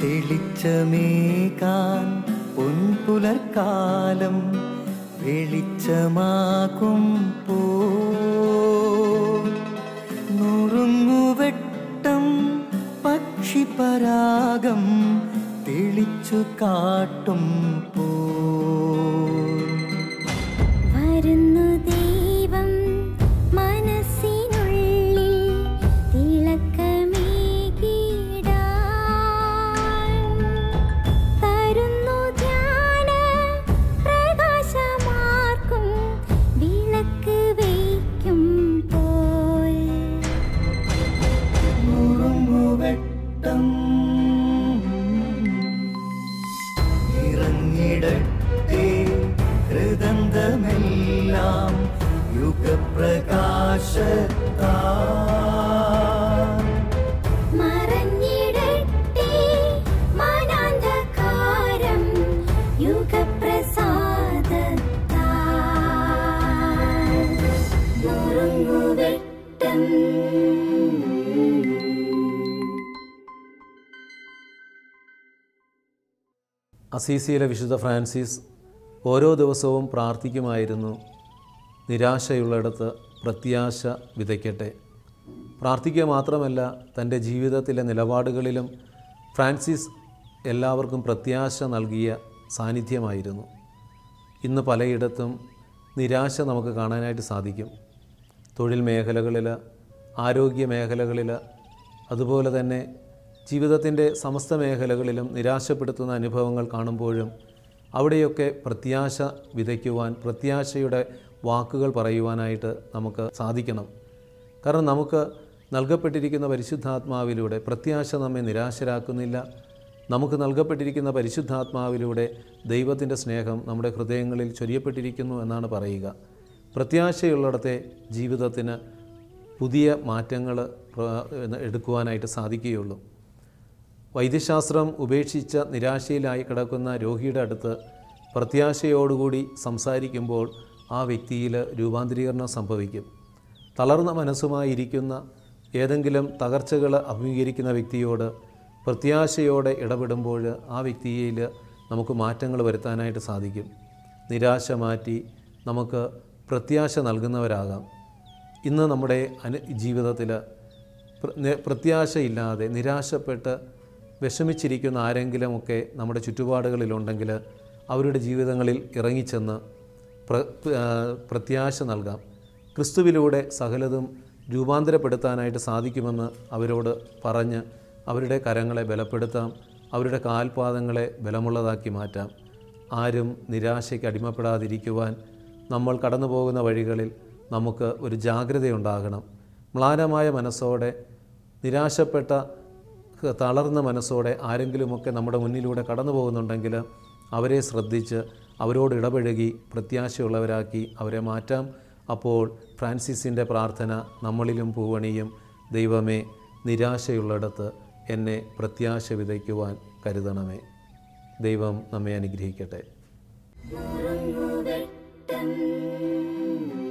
തെളിച്ചമേകാൻ പൊൻപുലർക്കാലം വെളിച്ചമാകും പോ നുറുങ്ങുവെട്ടം പക്ഷിപരാഗം തെളിച്ചു കാട്ടും പോ വരുന്നു ദൈവം മനസ്സിനുള്ളിൽ തിളക്കമേകിടാൻ തരുന്നു ധ്യാന പ്രകാശമാർക്കും വിളക്ക് വയ്ക്കും പോൽ നുറുങ്ങുവെട്ടം ഇറങ്ങിടട്ടെ ഹൃദന്തമെല്ലാം യുഗപ്രകാശത്താ മറഞ്ഞിടട്ടെ മനാന്ധകാരം യുഗപ്രസാദത്താൽ നുറുങ്ങുവെട്ടം അസീസിയിലെ വിശുദ്ധ ഫ്രാൻസിസ് ഓരോ ദിവസവും പ്രാർത്ഥിക്കുമായിരുന്നു നിരാശയുള്ളിടത്ത് പ്രത്യാശ വിതയ്ക്കട്ടെ പ്രാർത്ഥിക്കുക മാത്രമല്ല തൻ്റെ ജീവിതത്തിലെ നിലപാടുകളിലും ഫ്രാൻസിസ് എല്ലാവർക്കും പ്രത്യാശ നൽകിയ സാന്നിധ്യമായിരുന്നു ഇന്ന് പലയിടത്തും നിരാശ നമുക്ക് കാണാനായിട്ട് സാധിക്കും തൊഴിൽ മേഖലകളിൽ ആരോഗ്യ മേഖലകളിൽ അതുപോലെ തന്നെ ജീവിതത്തിൻ്റെ സമസ്ത മേഖലകളിലും നിരാശപ്പെടുത്തുന്ന അനുഭവങ്ങൾ കാണുമ്പോഴും അവിടെയൊക്കെ പ്രത്യാശ വിതയ്ക്കുവാൻ പ്രത്യാശയുടെ വാക്കുകൾ പറയുവാനായിട്ട് നമുക്ക് സാധിക്കണം കാരണം നമുക്ക് നൽകപ്പെട്ടിരിക്കുന്ന പരിശുദ്ധാത്മാവിലൂടെ പ്രത്യാശ നമ്മെ നിരാശരാക്കുന്നില്ല നമുക്ക് നൽകപ്പെട്ടിരിക്കുന്ന പരിശുദ്ധാത്മാവിലൂടെ ദൈവത്തിൻ്റെ സ്നേഹം നമ്മുടെ ഹൃദയങ്ങളിൽ ചൊരിയപ്പെട്ടിരിക്കുന്നു എന്നാണ് പറയുക പ്രത്യാശയുള്ളിടത്തെ ജീവിതത്തിന് പുതിയ മാറ്റങ്ങൾ എടുക്കുവാനായിട്ട് സാധിക്കുകയുള്ളൂ വൈദ്യശാസ്ത്രം ഉപേക്ഷിച്ച നിരാശയിലായി കിടക്കുന്ന രോഗിയുടെ അടുത്ത് പ്രത്യാശയോടുകൂടി സംസാരിക്കുമ്പോൾ ആ വ്യക്തിയിൽ രൂപാന്തരീകരണം സംഭവിക്കും തളർന്ന മനസ്സുമായിരിക്കുന്ന ഏതെങ്കിലും തകർച്ചകൾ അഭിമുഖീകരിക്കുന്ന വ്യക്തിയോട് പ്രത്യാശയോടെ ഇടപെടുമ്പോൾ ആ വ്യക്തിയിൽ നമുക്ക് മാറ്റങ്ങൾ വരുത്താനായിട്ട് സാധിക്കും നിരാശ മാറ്റി നമുക്ക് പ്രത്യാശ നൽകുന്നവരാകാം ഇന്ന് നമ്മുടെ അനു ജീവിതത്തിൽ പ്ര- നി- പ്രത്യാശയില്ലാതെ നിരാശപ്പെട്ട് വിഷമിച്ചിരിക്കുന്ന ആരെങ്കിലുമൊക്കെ നമ്മുടെ ചുറ്റുപാടുകളിലുണ്ടെങ്കിൽ അവരുടെ ജീവിതങ്ങളിൽ ഇറങ്ങിച്ചെന്ന് പ്ര ആ, പ്രത്യാശ നൽകാം ക്രിസ്തുവിലൂടെ സകലതും രൂപാന്തരപ്പെടുത്താനായിട്ട് സാധിക്കുമെന്ന് അവരോട് പറഞ്ഞ് അവരുടെ കരങ്ങളെ ബലപ്പെടുത്താം അവരുടെ കാൽപാദങ്ങളെ ബലമുള്ളതാക്കി മാറ്റാം ആരും നിരാശയ്ക്ക് അടിമപ്പെടാതിരിക്കുവാൻ നമ്മൾ കടന്നു പോകുന്ന വഴികളിൽ നമുക്ക് ഒരു ജാഗ്രതയുണ്ടാകണം മ്ലാനമായ മനസ്സോടെ നിരാശപ്പെട്ട ഹ- തളർന്ന മനസ്സോടെ ആരെങ്കിലുമൊക്കെ നമ്മുടെ മുന്നിലൂടെ കടന്നു പോകുന്നുണ്ടെങ്കിൽ അവരെ ശ്രദ്ധിച്ച് അവരോട് ഇടപഴകി പ്രത്യാശയുള്ളവരാക്കി അവരെ മാറ്റാം അപ്പോൾ ഫ്രാൻസിസിൻ്റെ പ്രാർത്ഥന നമ്മളിലും പൂവണിയും ദൈവമേ നിരാശയുള്ളിടത്ത് എന്നെ പ്രത്യാശ വിതയ്ക്കുവാൻ കരുതണമേ ദൈവം നമ്മെ അനുഗ്രഹിക്കട്ടെ നുറുങ്ങുവെട്ടം